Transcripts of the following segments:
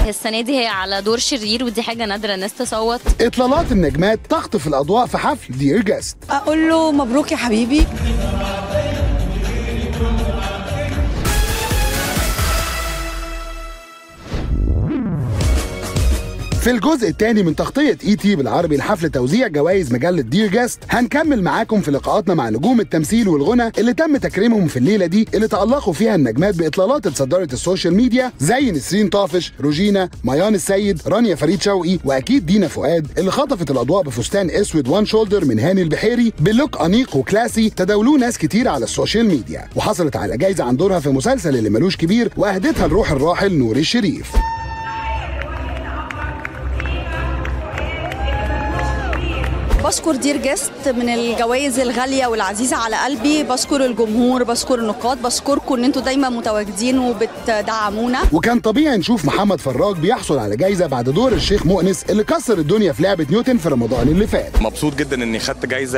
السنه دي هي على دور شرير ودي حاجه نادره الناس تصوت اطلالات النجمات تخطف الاضواء في حفل دير جاست اقول له مبروك يا حبيبي في الجزء الثاني من تغطية اي تي بالعربي لحفل توزيع جوائز مجلة دير جاست هنكمل معاكم في لقاءاتنا مع نجوم التمثيل والغنى اللي تم تكريمهم في الليلة دي اللي تألقوا فيها النجمات بإطلالات اتصدرت السوشيال ميديا زي نسرين طافش، روجينا، ميان السيد، رانيا فريد شوقي وأكيد دينا فؤاد اللي خطفت الأضواء بفستان أسود وان شولدر من هاني البحيري بلوك أنيق وكلاسي تداولوه ناس كتير على السوشيال ميديا وحصلت على جايزة عن دورها في مسلسل اللي ملوش كبير وأهدتها لروح الراحل نور الشريف بشكر دير جست من الجوائز الغاليه والعزيزه على قلبي بشكر الجمهور بشكر النقاد بشكركم ان انتوا دايما متواجدين وبتدعمونا وكان طبيعي نشوف محمد فراج بيحصل على جايزه بعد دور الشيخ مؤنس اللي كسر الدنيا في لعبه نيوتن في رمضان اللي فات مبسوط جدا اني خدت جايزه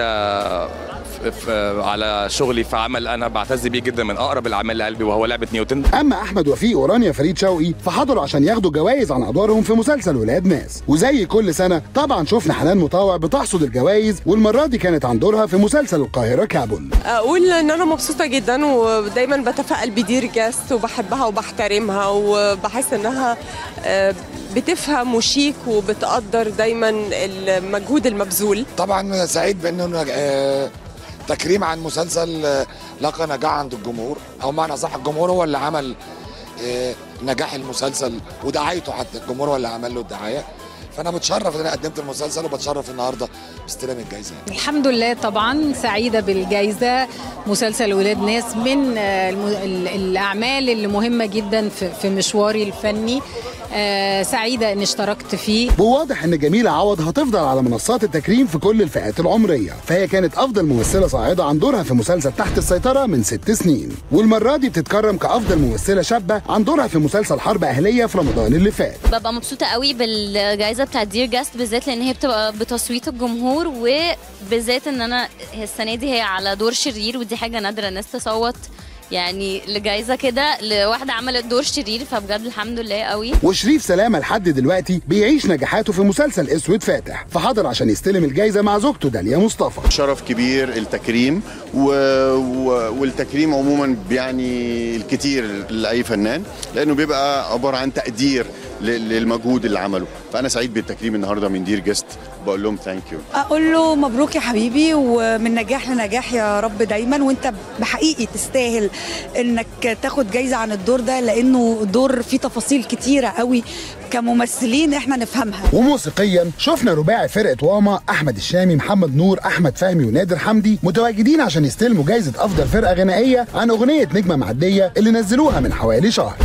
في- في- على شغلي في عمل انا بعتز بيه جدا من اقرب الاعمال لقلبي وهو لعبه نيوتن اما احمد وفيق ورانيا فريد شوقي فحضروا عشان ياخدوا جوائز عن ادوارهم في مسلسل ولاد ناس وزي كل سنه طبعا شفنا حنان مطاوع بتحصد الجوائز والمره دي كانت عن دورها في مسلسل القاهره كابول اقول ان انا مبسوطه جدا ودايما بتفائل بدير جاست وبحبها وبحترمها وبحس انها آه، بتفهم وشيك وبتقدر دايما المجهود المبذول طبعا سعيد بانه آه، تكريم عن مسلسل آه، لقى نجاح عند الجمهور او معنى صح الجمهور هو اللي عمل آه، نجاح المسلسل ودعايته حتى الجمهور هو اللي عمل له الدعايه فانا متشرف ان انا قدمت المسلسل وبتشرف النهارده باستلام الجائزه الحمد لله طبعا سعيدة بالجائزة مسلسل ولاد ناس من آه، الم- ال- الأعمال اللي مهمة جدا في في مشواري الفني آه، سعيدة إن اشتركت فيه بواضح ان جميله عوض هتفضل على منصات التكريم في كل الفئات العمريه فهي كانت افضل ممثله صاعده عن دورها في مسلسل تحت السيطره من ست سنين والمره دي بتتكرم كافضل ممثله شابه عن دورها في مسلسل حرب اهليه في رمضان اللي فات ببقى مبسوطه قوي بالجائزه بتاعت دير جاست بالذات لان هي بتبقى بتصويت الجمهور وبالذات ان انا السنه دي هي على دور شرير ودي حاجه نادره الناس تصوت يعني لجائزه كده لواحده عملت دور شرير فبجد الحمد لله قوي وشريف سلامه لحد دلوقتي بيعيش نجاحاته في مسلسل اسود فاتح فحضر عشان يستلم الجائزه مع زوجته داليا مصطفى شرف كبير التكريم و... و... والتكريم عموما بيعني الكتير لاي فنان لانه بيبقى عباره عن تقدير ل... للمجهود اللي عمله فانا سعيد بالتكريم النهارده من دير جيست بقول لهم ثانك يو اقول له مبروك يا حبيبي ومن نجاح لنجاح يا رب دايما وانت بحقيقي تستاهل انك تاخد جايزه عن الدور ده لانه دور فيه تفاصيل كتيره قوي كممثلين احنا نفهمها وموسيقيا شفنا رباعي فرقه واما احمد الشامي محمد نور احمد فهمي ونادر حمدي متواجدين عشان يستلموا جائزه افضل فرقه غنائيه عن اغنيه نجمه معديه اللي نزلوها من حوالي شهر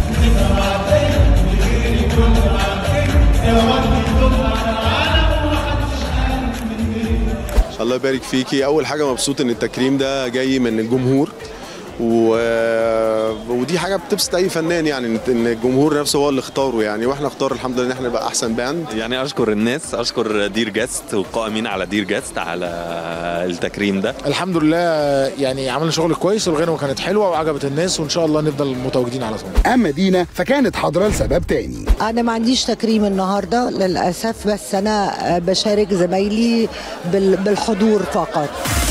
الله يبارك فيكي اول حاجه مبسوط ان التكريم ده جاي من الجمهور و... ودي حاجه بتبسط اي فنان يعني ان إن الجمهور نفسه هو اللي اختاره يعني واحنا اختار الحمد لله ان احنا نبقى احسن باند يعني اشكر الناس اشكر دير جاست والقائمين على دير جاست على التكريم ده الحمد لله يعني عملنا شغل كويس والغنوه كانت حلوه وعجبت الناس وان شاء الله نفضل متواجدين على طول اما دينا فكانت حاضره لسبب تاني انا ما عنديش تكريم النهارده للاسف بس انا بشارك زمايلي بال- بالحضور فقط